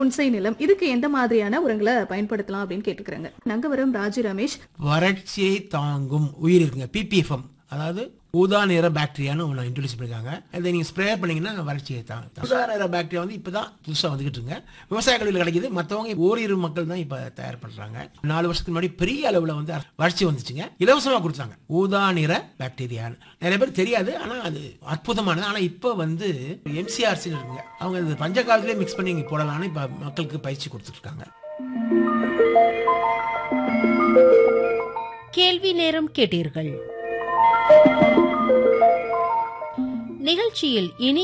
புன்சை நிலம் இதுக்கு எந்த மாதிரியான உரங்களை பயன்படுத்தலாம் அப்படின்னு கேட்டுக்கிறாங்க நங்கவரம் ராஜு ரமேஷ் வறட்சியை தாங்கும் உயிர் இருக்குங்க பிபிஎஃப்எம் அதாவது ஊதா நிற பாக்டீரியான்னு ஒன்று இன்ட்ரடியூஸ் பண்ணிருக்காங்க அதை நீங்கள் ஸ்ப்ரே பண்ணீங்கன்னா வறட்சியை தாங்க ஊதா நிற பாக்டீரியா வந்து இப்போ தான் புதுசாக வந்துகிட்டு இருங்க விவசாய கல்வியில் கிடைக்குது மற்றவங்க ஓரிரு மக்கள் தான் இப்போ தயார் பண்ணுறாங்க நாலு வருஷத்துக்கு முன்னாடி பெரிய அளவில் வந்து வறட்சி வந்துச்சுங்க இலவசமாக கொடுத்தாங்க ஊதா நிற பாக்டீரியான்னு நிறைய பேர் தெரியாது ஆனால் அது அற்புதமானது ஆனால் இப்போ வந்து எம்சிஆர்சின்னு இருக்குங்க அவங்க இந்த பஞ்ச காலத்திலே மிக்ஸ் பண்ணி இங்கே போடலான்னு இப்போ மக்களுக்கு பயிற்சி கொடுத்துட்ருக்காங்க கேள்வி நேரம் கேட்டீர்கள் நிகழ்ச்சியில் இனி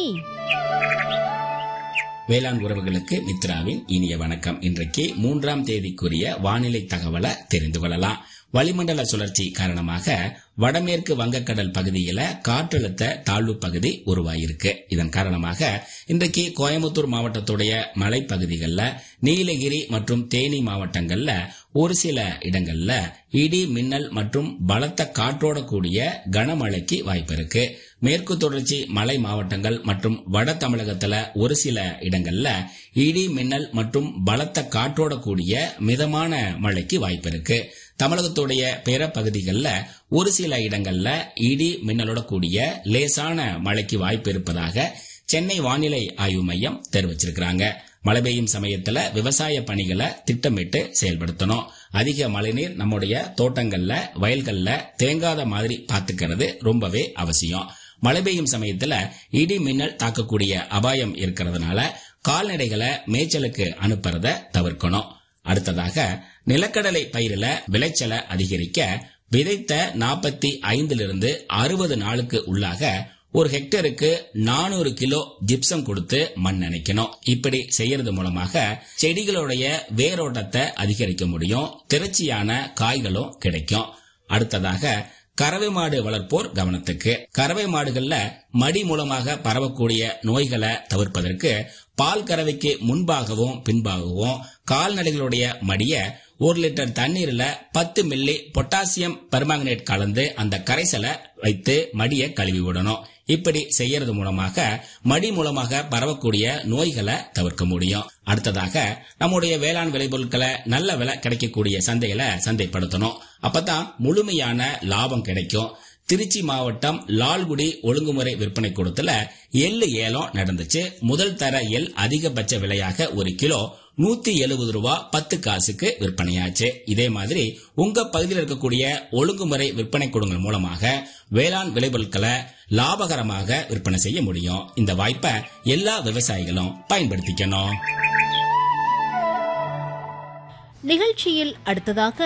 வேளாண் உறவுகளுக்கு மித்ராவின் இனிய வணக்கம் இன்றைக்கு மூன்றாம் தேதிக்குரிய வானிலை தகவலை தெரிந்து கொள்ளலாம் வளிமண்டல சுழற்சி காரணமாக வடமேற்கு வங்கக்கடல் பகுதியில காற்றழுத்த தாழ்வு பகுதி உருவாயிருக்கு இதன் காரணமாக இன்றைக்கு கோயம்புத்தூர் மாவட்டத்துடைய மலைப்பகுதிகளில் நீலகிரி மற்றும் தேனி மாவட்டங்கள்ல ஒரு சில இடங்கள்ல இடி மின்னல் மற்றும் பலத்த காற்றோட கூடிய கனமழைக்கு வாய்ப்பு இருக்கு மேற்கு தொடர்ச்சி மலை மாவட்டங்கள் மற்றும் வட தமிழகத்துல ஒரு சில இடங்கள்ல இடி மின்னல் மற்றும் பலத்த காற்றோட கூடிய மிதமான மழைக்கு வாய்ப்பு இருக்கு தமிழகத்துடைய பிற பகுதிகளில் ஒரு சில இடங்கள்ல இடி மின்னலோட கூடிய லேசான மழைக்கு வாய்ப்பு இருப்பதாக சென்னை வானிலை ஆய்வு மையம் தெரிவிச்சிருக்கிறாங்க மழை பெய்யும் சமயத்துல விவசாய பணிகளை திட்டமிட்டு செயல்படுத்தணும் அதிக மழைநீர் நம்முடைய தோட்டங்கள்ல வயல்கள்ல தேங்காத மாதிரி பார்த்துக்கிறது ரொம்பவே அவசியம் மழை பெய்யும் சமயத்துல இடி மின்னல் தாக்கக்கூடிய அபாயம் இருக்கிறதுனால கால்நடைகளை மேய்ச்சலுக்கு அனுப்புறத தவிர்க்கணும் அடுத்ததாக நிலக்கடலை பயிரில விளைச்சலை அதிகரிக்க விதைத்த நாற்பத்தி ஐந்திலிருந்து அறுபது நாளுக்கு உள்ளாக ஒரு ஹெக்டருக்கு நானூறு கிலோ ஜிப்சம் கொடுத்து மண் நினைக்கணும் இப்படி செய்யறது மூலமாக செடிகளுடைய வேரோட்டத்தை அதிகரிக்க முடியும் திரட்சியான காய்களும் கிடைக்கும் அடுத்ததாக கறவை மாடு வளர்ப்போர் கவனத்துக்கு கறவை மாடுகள்ல மடி மூலமாக பரவக்கூடிய நோய்களை தவிர்ப்பதற்கு பால் கறவைக்கு முன்பாகவும் பின்பாகவும் கால்நடைகளுடைய மடிய ஒரு லிட்டர் தண்ணீர்ல பத்து மில்லி பொட்டாசியம் பெர்மாங்கனேட் கலந்து அந்த கரைசலை வைத்து மடிய கழுவி விடணும் இப்படி செய்யறது மூலமாக மடி மூலமாக பரவக்கூடிய நோய்களை தவிர்க்க முடியும் அடுத்ததாக நம்முடைய வேளாண் விளைபொருட்களை நல்ல விலை கிடைக்கக்கூடிய சந்தையில சந்தைப்படுத்தணும் அப்பதான் முழுமையான லாபம் கிடைக்கும் திருச்சி மாவட்டம் லால்குடி ஒழுங்குமுறை விற்பனை கூடத்துல எள்ளு ஏலம் நடந்துச்சு முதல் தர எள் அதிகபட்ச விலையாக ஒரு கிலோ நூத்தி எழுபது ரூபா பத்து காசுக்கு விற்பனையாச்சு இதே மாதிரி உங்க பகுதியில் இருக்கக்கூடிய ஒழுங்குமுறை விற்பனை கூடங்கள் மூலமாக வேளாண் விளைபொருட்களை லாபகரமாக விற்பனை செய்ய முடியும் இந்த வாய்ப்பை எல்லா விவசாயிகளும் பயன்படுத்திக்கணும் நிகழ்ச்சியில் அடுத்ததாக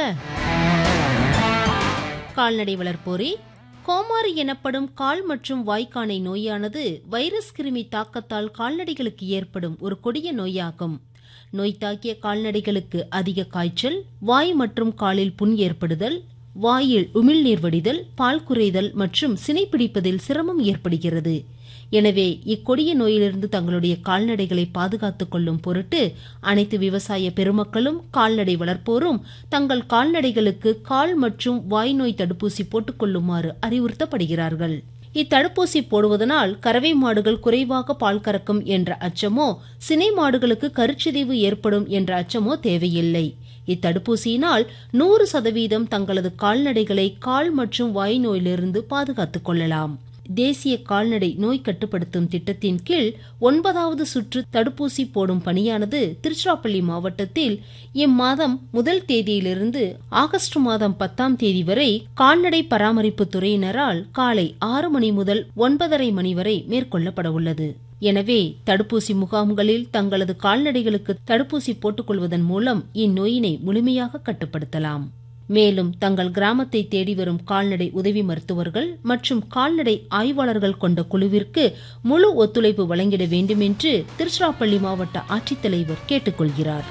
கால்நடை வளர்ப்போரே கோமாரி எனப்படும் கால் மற்றும் வாய்க்கானை நோயானது வைரஸ் கிருமி தாக்கத்தால் கால்நடைகளுக்கு ஏற்படும் ஒரு கொடிய நோயாகும் நோய் தாக்கிய கால்நடைகளுக்கு அதிக காய்ச்சல் வாய் மற்றும் காலில் புண் ஏற்படுதல் வாயில் உமிழ்நீர் வடிதல் பால் குறைதல் மற்றும் சினைப்பிடிப்பதில் சிரமம் ஏற்படுகிறது எனவே இக்கொடிய நோயிலிருந்து தங்களுடைய கால்நடைகளை பாதுகாத்துக் கொள்ளும் பொருட்டு அனைத்து விவசாய பெருமக்களும் கால்நடை வளர்ப்போரும் தங்கள் கால்நடைகளுக்கு கால் மற்றும் வாய் நோய் தடுப்பூசி போட்டுக்கொள்ளுமாறு அறிவுறுத்தப்படுகிறார்கள் இத்தடுப்பூசி போடுவதனால் கறவை மாடுகள் குறைவாக பால் கறக்கும் என்ற அச்சமோ சினை மாடுகளுக்கு கருச்சிதைவு ஏற்படும் என்ற அச்சமோ தேவையில்லை இத்தடுப்பூசியினால் நூறு சதவீதம் தங்களது கால்நடைகளை கால் மற்றும் வாய் நோயிலிருந்து பாதுகாத்துக் கொள்ளலாம் தேசிய கால்நடை நோய் கட்டுப்படுத்தும் திட்டத்தின் கீழ் ஒன்பதாவது சுற்று தடுப்பூசி போடும் பணியானது திருச்சிராப்பள்ளி மாவட்டத்தில் இம்மாதம் முதல் தேதியிலிருந்து ஆகஸ்ட் மாதம் பத்தாம் தேதி வரை கால்நடை பராமரிப்பு துறையினரால் காலை ஆறு மணி முதல் ஒன்பதரை மணி வரை மேற்கொள்ளப்பட உள்ளது எனவே தடுப்பூசி முகாம்களில் தங்களது கால்நடைகளுக்கு தடுப்பூசி போட்டுக்கொள்வதன் மூலம் இந்நோயினை முழுமையாக கட்டுப்படுத்தலாம் மேலும் தங்கள் கிராமத்தை தேடி வரும் கால்நடை உதவி மருத்துவர்கள் மற்றும் கால்நடை ஆய்வாளர்கள் கொண்ட குழுவிற்கு முழு ஒத்துழைப்பு வழங்கிட வேண்டும் என்று திருச்சிராப்பள்ளி மாவட்ட ஆட்சித்தலைவர் கேட்டுக்கொள்கிறார்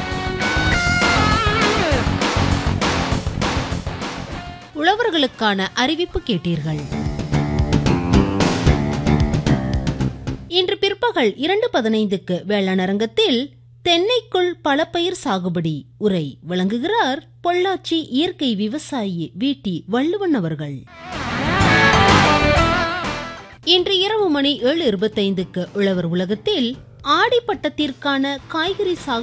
உழவர்களுக்கான அறிவிப்பு கேட்டீர்கள் இன்று பிற்பகல் இரண்டு பதினைந்துக்கு வேளாண் அரங்கத்தில் தென்னைக்குள் பல பயிர் சாகுபடி உரை வழங்குகிறார் பொள்ளாச்சி இயற்கை விவசாயி வீட்டி வள்ளுவன் அவர்கள் இன்று இரவு மணி ஏழு இருபத்தைந்துக்கு உழவர் உலகத்தில் ஆடிப்பட்டத்திற்கான காய்கறி சாகுபடி